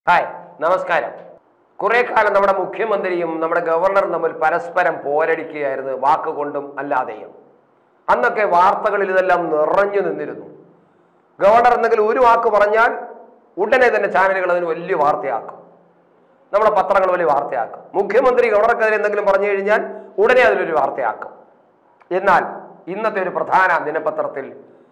hi നമസ്കാരം കുറെ കാലം നമ്മുടെ മുഖ്യമന്ത്രിയും നമ്മുടെ ഗവർണറും തമ്മിൽ പരസ്പരം പോരടിക്കുകയായിരുന്നു വാക്കുകൊണ്ടും അല്ലാതെയും അന്നൊക്കെ വാർത്തകളിൽ ഇതെല്ലാം നിറഞ്ഞു നിന്നിരുന്നു ഗവർണർ എന്തെങ്കിലും ഒരു വാക്ക് പറഞ്ഞാൽ ഉടനെ തന്നെ ചാനലുകൾ അതിന് വലിയ വാർത്തയാക്കും നമ്മുടെ പത്രങ്ങൾ വലിയ വാർത്തയാക്കും മുഖ്യമന്ത്രി ഗവർണർക്കെതിരെ എന്തെങ്കിലും പറഞ്ഞു കഴിഞ്ഞാൽ ഉടനെ അതിലൊരു വാർത്തയാക്കും എന്നാൽ ഇന്നത്തെ ഒരു പ്രധാന ദിനപത്രത്തിൽ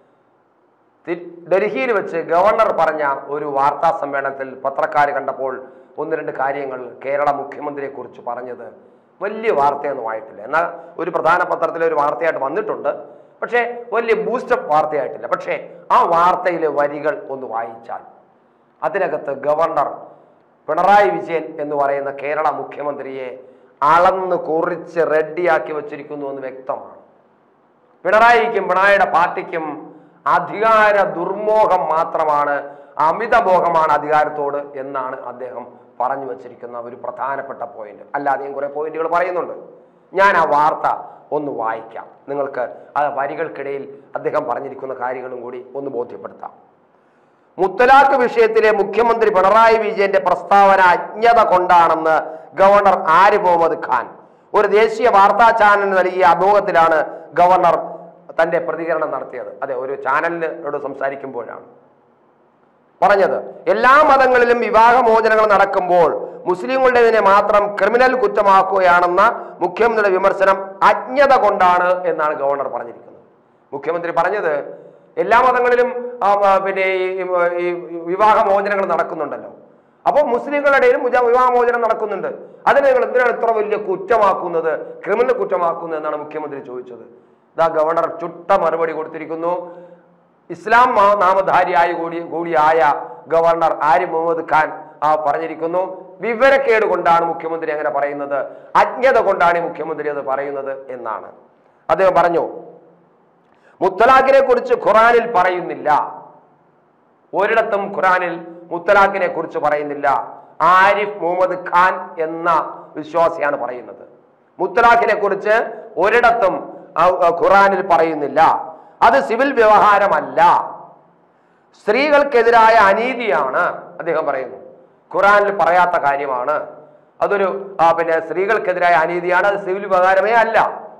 തി- ഡൽഹിയിൽ വെച്ച് ഗവർണർ പറഞ്ഞ ഒരു വാർത്താ സമ്മേളനത്തിൽ പത്രക്കാർ കണ്ടപ്പോൾ ഒന്ന് രണ്ട് കാര്യങ്ങൾ കേരള മുഖ്യമന്ത്രിയെ കുറിച്ച് പറഞ്ഞത് വലിയ വാർത്തയൊന്നും ആയിട്ടില്ല എന്നാൽ ഒരു പ്രധാന പത്രത്തിലെ ഒരു വാർത്തയായിട്ട് വന്നിട്ടുണ്ട് പക്ഷേ വലിയ ബൂസ്റ്റപ്പ് വാർത്തയായിട്ടില്ല പക്ഷേ ആ വാർത്തയിലെ വരികൾ ഒന്ന് വായിച്ചാൽ അതിനകത്ത് ഗവർണർ പിണറായി വിജയൻ എന്ന് പറയുന്ന കേരള മുഖ്യമന്ത്രിയെ അളന്ന് കുറിച്ച് റെഡിയാക്കി വച്ചിരിക്കുന്നു എന്ന് വ്യക്തമാണ് പിണറായിക്കും പിണറായിയുടെ പാർട്ടിക്കും അധികാര ദുർമോഹം മാത്രമാണ് അമിതമോഹമാണ് അധികാരത്തോട് എന്നാണ് അദ്ദേഹം പറഞ്ഞു വച്ചിരിക്കുന്ന ഒരു പ്രധാനപ്പെട്ട പോയിന്റ് അല്ലാതെയും കുറെ പോയിന്റുകൾ പറയുന്നുണ്ട് ഞാൻ ആ വാർത്ത ഒന്ന് വായിക്കാം നിങ്ങൾക്ക് ആ വരികൾക്കിടയിൽ അദ്ദേഹം പറഞ്ഞിരിക്കുന്ന കാര്യങ്ങളും കൂടി ഒന്ന് ബോധ്യപ്പെടുത്താം മുത്തലാഖ് വിഷയത്തിലെ മുഖ്യമന്ത്രി പിണറായി വിജയന്റെ പ്രസ്താവന അജ്ഞത കൊണ്ടാണെന്ന് ഗവർണർ ആരിഫ് മുഹമ്മദ് ഖാൻ ഒരു ദേശീയ വാർത്താ ചാനലിന് നൽകിയ അഭിമുഖത്തിലാണ് ഗവർണർ തന്റെ പ്രതികരണം നടത്തിയത് അതെ ഒരു ചാനലിനോട് സംസാരിക്കുമ്പോഴാണ് പറഞ്ഞത് എല്ലാ മതങ്ങളിലും വിവാഹമോചനങ്ങൾ നടക്കുമ്പോൾ മുസ്ലിങ്ങളുടേതിനെ മാത്രം ക്രിമിനൽ കുറ്റമാക്കുകയാണെന്ന മുഖ്യമന്ത്രിയുടെ വിമർശനം അജ്ഞത കൊണ്ടാണ് എന്നാണ് ഗവർണർ പറഞ്ഞിരിക്കുന്നത് മുഖ്യമന്ത്രി പറഞ്ഞത് എല്ലാ മതങ്ങളിലും ആ, ആ, പിന്നെ ഈ ഈ വിവാഹമോചനങ്ങൾ നടക്കുന്നുണ്ടല്ലോ അപ്പോൾ മുസ്ലിങ്ങളുടെ ഇടയിലും മുജ- വിവാഹമോചനം നടക്കുന്നുണ്ട് അതിനെ നിങ്ങൾ എന്തിനാണ് ഇത്ര വലിയ കുറ്റമാക്കുന്നത് ക്രിമിനൽ കുറ്റമാക്കുന്നത് എന്നാണ് മുഖ്യമന്ത്രി ചോദിച്ചത് ഇതാ ഗവർണർ ചുട്ട മറുപടി കൊടുത്തിരിക്കുന്നു ഇസ്ലാം മാ- നാമധാരിയായി കൂടി കൂടിയായ ഗവർണർ ആരിഫ് മുഹമ്മദ് ഖാൻ ആ പറഞ്ഞിരിക്കുന്നു വിവരക്കേട് കൊണ്ടാണ് മുഖ്യമന്ത്രി അങ്ങനെ പറയുന്നത് അജ്ഞത കൊണ്ടാണ് ഈ മുഖ്യമന്ത്രി അത് പറയുന്നത് എന്നാണ് അദ്ദേഹം പറഞ്ഞു മുത്തലാഖിനെ കുറിച്ച് ഖുറാനിൽ പറയുന്നില്ല ഒരിടത്തും ഖുറാനിൽ മുത്തലാഖിനെ കുറിച്ച് പറയുന്നില്ല ആരിഫ് മുഹമ്മദ് ഖാൻ എന്ന വിശ്വാസിയാണ് പറയുന്നത് മുത്തലാഖിനെ കുറിച്ച് ഒരിടത്തും ആ, ആ, ഖുറാനിൽ പറയുന്നില്ല അത് സിവിൽ വ്യവഹാരമല്ല സ്ത്രീകൾക്കെതിരായ അനീതിയാണ് അദ്ദേഹം പറയുന്നു ഖുറാനിൽ പറയാത്ത കാര്യമാണ് അതൊരു ആ, പിന്നെ സ്ത്രീകൾക്കെതിരായ അനീതിയാണ് അത് സിവിൽ വ്യവഹാരമേ അല്ല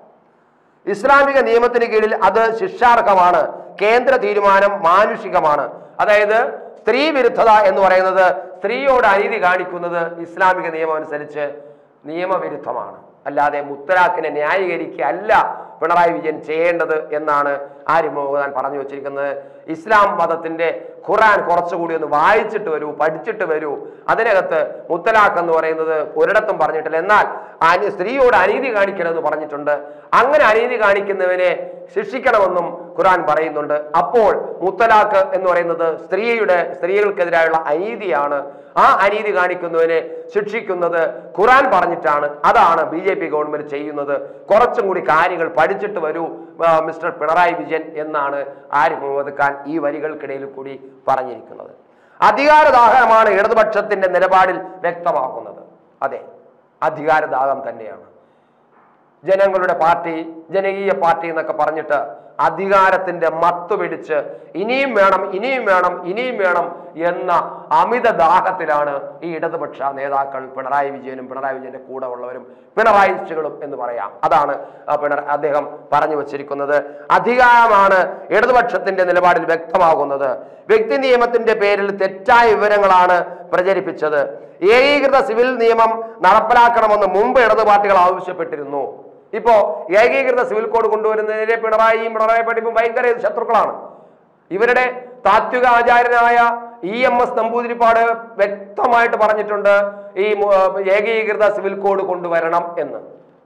ഇസ്ലാമിക നിയമത്തിന് കീഴിൽ അത് ശിക്ഷാർഹമാണ് കേന്ദ്ര തീരുമാനം മാനുഷികമാണ് അതായത് സ്ത്രീ വിരുദ്ധത എന്ന് പറയുന്നത് സ്ത്രീയോട് അനീതി കാണിക്കുന്നത് ഇസ്ലാമിക നിയമം അനുസരിച്ച് നിയമവിരുദ്ധമാണ് അല്ലാതെ മുത്തലാഖിനെ ന്യായീകരിക്കുകയല്ല പിണറായി വിജയൻ ചെയ്യേണ്ടത് എന്നാണ് ആര്യ മോഹൻ പറഞ്ഞു വച്ചിരിക്കുന്നത് ഇസ്ലാം മതത്തിന്റെ ഖുറാൻ കുറച്ചുകൂടി ഒന്ന് വായിച്ചിട്ട് വരൂ പഠിച്ചിട്ട് വരൂ അതിനകത്ത് മുത്തലാഖ് എന്ന് പറയുന്നത് ഒരിടത്തും പറഞ്ഞിട്ടില്ല എന്നാൽ അനി- സ്ത്രീയോട് അനീതി കാണിക്കണമെന്ന് പറഞ്ഞിട്ടുണ്ട് അങ്ങനെ അനീതി കാണിക്കുന്നവനെ ശിക്ഷിക്കണമെന്നും ഖുറാൻ പറയുന്നുണ്ട് അപ്പോൾ മുത്തലാഖ് എന്ന് പറയുന്നത് സ്ത്രീയുടെ സ്ത്രീകൾക്കെതിരായുള്ള അനീതിയാണ് ആ അനീതി കാണിക്കുന്നവനെ ശിക്ഷിക്കുന്നത് ഖുറാൻ പറഞ്ഞിട്ടാണ് അതാണ് ബി ജെ പി ഗവൺമെന്റ് ചെയ്യുന്നത് കുറച്ചും കൂടി കാര്യങ്ങൾ പഠിച്ചിട്ട് വരൂ ആ, മിസ്റ്റർ പിണറായി വിജയൻ എന്നാണ് ആരിഫ് മുഹമ്മദ് ഖാൻ ഈ വരികൾക്കിടയിൽ കൂടി പറഞ്ഞിരിക്കുന്നത് അധികാരദാഹമാണ് ഇടതുപക്ഷത്തിന്റെ നിലപാടിൽ വ്യക്തമാക്കുന്നത് അതെ അധികാരദാഹം തന്നെയാണ് ജനങ്ങളുടെ പാർട്ടി ജനകീയ പാർട്ടി എന്നൊക്കെ പറഞ്ഞിട്ട് അധികാരത്തിന്റെ മത്ത് പിടിച്ച് ഇനിയും വേണം ഇനിയും വേണം ഇനിയും വേണം എന്ന അമിത ദാഹത്തിലാണ് ഈ ഇടതുപക്ഷ നേതാക്കൾ പിണറായി വിജയനും പിണറായി വിജയന്റെ കൂടെ ഉള്ളവരും പിണറായിസ്റ്റുകളും എന്ന് പറയാം അതാണ് ആ പിണർ അദ്ദേഹം പറഞ്ഞു വച്ചിരിക്കുന്നത് അധികാരമാണ് ഇടതുപക്ഷത്തിന്റെ നിലപാടിൽ വ്യക്തമാകുന്നത് വ്യക്തി നിയമത്തിന്റെ പേരിൽ തെറ്റായ വിവരങ്ങളാണ് പ്രചരിപ്പിച്ചത് ഏകീകൃത സിവിൽ നിയമം നടപ്പിലാക്കണമെന്ന് മുമ്പ് ഇടതു പാർട്ടികൾ ആവശ്യപ്പെട്ടിരുന്നു ഇപ്പോ ഏകീകൃത സിവിൽ കോഡ് കൊണ്ടുവരുന്നതിനെ പിണറായിയും പിണറായി പഠിപ്പും ഭയങ്കര ശത്രുക്കളാണ് ഇവരുടെ താത്വിക ആചാര്യനായ ഇ എം എസ് നമ്പൂതിരിപ്പാട് വ്യക്തമായിട്ട് പറഞ്ഞിട്ടുണ്ട് ഈ മു- ഏകീകൃത സിവിൽ കോഡ് കൊണ്ടുവരണം എന്ന്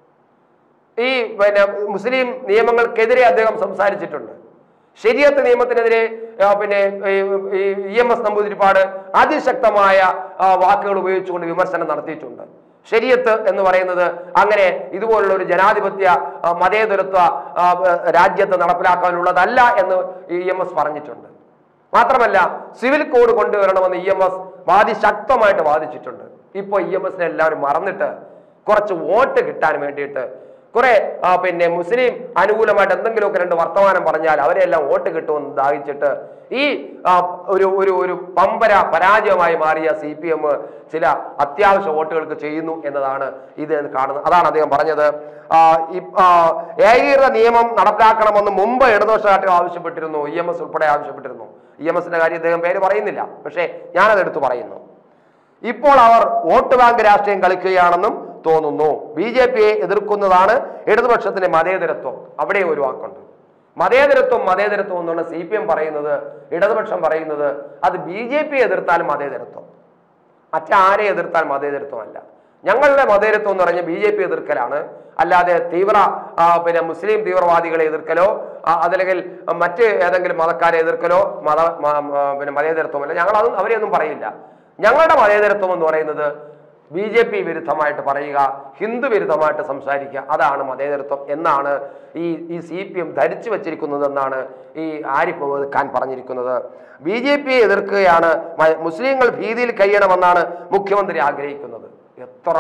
ഈ പിന്നെ മുസ്ലിം നിയമങ്ങൾക്കെതിരെ അദ്ദേഹം സംസാരിച്ചിട്ടുണ്ട് ശരിയത്ത് നിയമത്തിനെതിരെ ആ, പിന്നെ ഇ എം എസ് നമ്പൂതിരിപ്പാട് അതിശക്തമായ ആ, വാക്കുകൾ ഉപയോഗിച്ചുകൊണ്ട് വിമർശനം നടത്തിയിട്ടുണ്ട് ശരിയത്ത് എന്ന് പറയുന്നത് അങ്ങനെ ഇതുപോലുള്ള ഒരു ജനാധിപത്യ ആ, മതേതരത്വ ആ, രാജ്യത്ത് നടപ്പിലാക്കാനുള്ളതല്ല എന്ന് ഇ എം എസ് പറഞ്ഞിട്ടുണ്ട് മാത്രമല്ല സിവിൽ കോഡ് കൊണ്ടുവരണമെന്ന് ഇ എം എസ് വാദി ശക്തമായിട്ട് വാദിച്ചിട്ടുണ്ട് ഇപ്പോൾ ഇ എം എസിനെ എല്ലാവരും മറന്നിട്ട് കുറച്ച് വോട്ട് കിട്ടാൻ വേണ്ടിയിട്ട് കുറെ ആ, പിന്നെ മുസ്ലിം അനുകൂലമായിട്ട് എന്തെങ്കിലുമൊക്കെ രണ്ട് വർത്തമാനം പറഞ്ഞാൽ അവരെല്ലാം വോട്ട് കിട്ടുമെന്ന് ദാഹിച്ചിട്ട് ഈ ആ, ഒരു ഒരു ഒരു പമ്പര പരാജയമായി മാറിയ സി പി എം ചില അത്യാവശ്യ വോട്ടുകൾക്ക് ചെയ്യുന്നു എന്നതാണ് ഇത് കാണുന്നത് അതാണ് അദ്ദേഹം പറഞ്ഞത് ആ, ഈ- ആ, ഏകീകൃത നിയമം നടപ്പിലാക്കണമെന്ന് മുമ്പ് ഇടതുപക്ഷ പാർട്ടി ആവശ്യപ്പെട്ടിരുന്നു ഇ എം എസ് ഉൾപ്പെടെ ആവശ്യപ്പെട്ടിരുന്നു ഇ എം എസിന്റെ കാര്യം അദ്ദേഹം പേര് പറയുന്നില്ല പക്ഷേ ഞാനത് എടുത്തു പറയുന്നു ഇപ്പോൾ അവർ വോട്ട് ബാങ്ക് രാഷ്ട്രീയം കളിക്കുകയാണെന്നും തോന്നുന്നു ബി ജെ പിയെ എതിർക്കുന്നതാണ് ഇടതുപക്ഷത്തിന്റെ മതേതരത്വം അവിടെ ഒരു വാക്കുണ്ട് മതേതരത്വം മതേതരത്വം എന്നാണ് സി പി എം പറയുന്നത് ഇടതുപക്ഷം പറയുന്നത് അത് ബി ജെ പി എതിർത്താലും മതേതരത്വം മറ്റാരെ എതിർത്താൽ മതേതരത്വമല്ല ഞങ്ങളുടെ മതേതരത്വം എന്ന് പറഞ്ഞാൽ ബി ജെ പി എതിർക്കലാണ് അല്ലാതെ തീവ്ര ആ, പിന്നെ മുസ്ലിം തീവ്രവാദികളെ എതിർക്കലോ ആ, അതല്ലെങ്കിൽ മറ്റ് ഏതെങ്കിലും മതക്കാരെ എതിർക്കലോ മത മ- മ- പിന്നെ മതേതരത്വമല്ല ഞങ്ങൾ അതും അവരെയൊന്നും പറയില്ല ഞങ്ങളുടെ മതേതരത്വം എന്ന് പറയുന്നത് ബി ജെ പി വിരുദ്ധമായിട്ട് പറയുക ഹിന്ദു വിരുദ്ധമായിട്ട് സംസാരിക്കുക അതാണ് മതേതരത്വം എന്നാണ് ഈ ഈ സി പി എം ധരിച്ചു വച്ചിരിക്കുന്നതെന്നാണ് ഈ ആരിഫ് മുഹമ്മദ് ഖാൻ പറഞ്ഞിരിക്കുന്നത് ബി ജെ പിയെ എതിർക്കുകയാണ് മ- മുസ്ലിങ്ങൾ ഭീതിയിൽ കഴിയണമെന്നാണ് മുഖ്യമന്ത്രി ആഗ്രഹിക്കുന്നത് എത്ര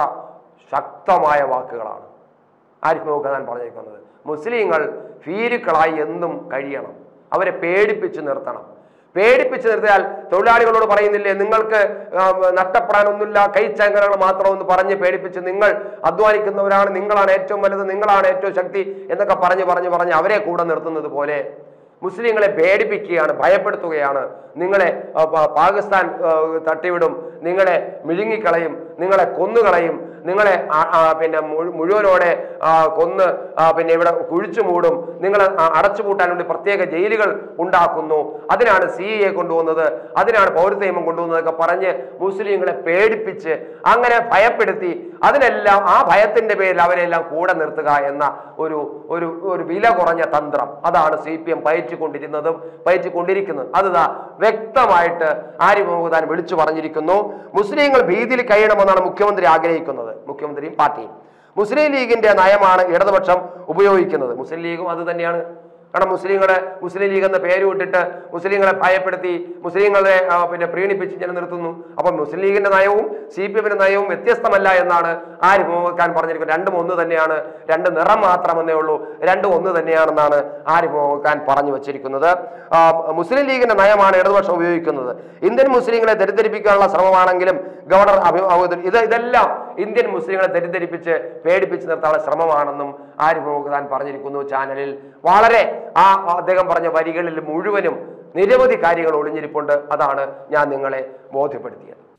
ശക്തമായ വാക്കുകളാണ് ആരിഫ് മുഹമ്മദ് ഖാൻ പറഞ്ഞിരിക്കുന്നത് മുസ്ലിങ്ങൾ ഭീരുക്കളായി എന്നും കഴിയണം അവരെ പേടിപ്പിച്ച് നിർത്തണം പേടിപ്പിച്ച് നിർത്തിയാൽ തൊഴിലാളികളോട് പറയുന്നില്ലേ നിങ്ങൾക്ക് ആ, നഷ്ടപ്പെടാനൊന്നുമില്ല കൈച്ചങ്കരകൾ മാത്രമെന്ന് പറഞ്ഞ് പേടിപ്പിച്ച് നിങ്ങൾ അധ്വാനിക്കുന്നവരാണ് നിങ്ങളാണ് ഏറ്റവും വലുത് നിങ്ങളാണ് ഏറ്റവും ശക്തി എന്നൊക്കെ പറഞ്ഞ് പറഞ്ഞ് പറഞ്ഞ് അവരെ കൂടെ നിർത്തുന്നത് പോലെ മുസ്ലിങ്ങളെ പേടിപ്പിക്കുകയാണ് ഭയപ്പെടുത്തുകയാണ് നിങ്ങളെ ആ, പ- പാകിസ്ഥാൻ ആ, തട്ടിവിടും നിങ്ങളെ മിഴുങ്ങിക്കളയും നിങ്ങളെ കൊന്നുകളയും നിങ്ങളെ ആ- ആ, പിന്നെ മുഴു- മുഴുവനോടെ ആ, കൊന്ന് ആ, പിന്നെ ഇവിടെ കുഴിച്ചു മൂടും നിങ്ങളെ ആ, അടച്ചുപൂട്ടാൻ വേണ്ടി പ്രത്യേക ജയിലുകൾ ഉണ്ടാക്കുന്നു അതിനാണ് സി എ കൊണ്ടുവന്നത് അതിനാണ് പൗരത്വ നിയമം കൊണ്ടുവന്നതൊക്കെ പറഞ്ഞ് മുസ്ലിങ്ങളെ പേടിപ്പിച്ച് അങ്ങനെ ഭയപ്പെടുത്തി അതിനെല്ലാം ആ ഭയത്തിന്റെ പേരിൽ അവരെല്ലാം കൂടെ നിർത്തുക എന്ന ഒരു ഒരു ഒരു വില കുറഞ്ഞ തന്ത്രം അതാണ് സി പി എം പയറ്റിക്കൊണ്ടിരുന്നതും പയറ്റിക്കൊണ്ടിരിക്കുന്നത് അത് ദാ വ്യക്തമായിട്ട് ആരിഫ് മുഹമ്മദ് ഖാൻ വിളിച്ചു പറഞ്ഞിരിക്കുന്നു മുസ്ലിങ്ങൾ ഭീതിയിൽ കഴിയണമെന്നാണ് മുഖ്യമന്ത്രി ആഗ്രഹിക്കുന്നത് മുഖ്യമന്ത്രിയും പാർട്ടിയും മുസ്ലിം ലീഗിന്റെ നയമാണ് ഇടതുപക്ഷം ഉപയോഗിക്കുന്നത് മുസ്ലിം ലീഗും അത് തന്നെയാണ് കാരണം മുസ്ലിങ്ങളെ മുസ്ലിം ലീഗ് എന്ന പേര് വിട്ടിട്ട് മുസ്ലിങ്ങളെ ഭയപ്പെടുത്തി മുസ്ലിങ്ങളെ ആ, പിന്നെ പ്രീണിപ്പിച്ച് ഇങ്ങനെ നിർത്തുന്നു അപ്പൊ മുസ്ലിം ലീഗിന്റെ നയവും സി പി എമ്മിന്റെ നയവും വ്യത്യസ്തമല്ല എന്നാണ് ആരിഫ് മുഹമ്മദ് ഖാൻ പറഞ്ഞിരിക്കുന്നത് രണ്ടും ഒന്ന് തന്നെയാണ് രണ്ട് നിറം മാത്രമെന്നേ ഉള്ളൂ രണ്ടും ഒന്ന് തന്നെയാണെന്നാണ് ആരിഫ് മുഹമ്മദ് ഖാൻ പറഞ്ഞു വച്ചിരിക്കുന്നത് ആ, മുസ്ലിം ലീഗിന്റെ നയമാണ് ഇടതുപക്ഷം ഉപയോഗിക്കുന്നത് ഇന്ത്യൻ മുസ്ലിങ്ങളെ തെറ്റിദ്ധരിപ്പിക്കാനുള്ള ശ്രമമാണെങ്കിലും ഗവർണർ അഭി- അവതരി- ഇത് ഇതെല്ലാം ഇന്ത്യൻ മുസ്ലിങ്ങളെ തെറ്റിദ്ധരിപ്പിച്ച് പേടിപ്പിച്ച് നിർത്താനുള്ള ശ്രമമാണെന്നും ആരിഫ് മുഹമ്മദ് ഖാൻ പറഞ്ഞിരിക്കുന്നു ചാനലിൽ വളരെ ആ അദ്ദേഹം പറഞ്ഞ വരികളിൽ മുഴുവനും നിരവധി കാര്യങ്ങൾ ഒളിഞ്ഞിരിപ്പുണ്ട് അതാണ് ഞാൻ നിങ്ങളെ ബോധ്യപ്പെടുത്തിയത്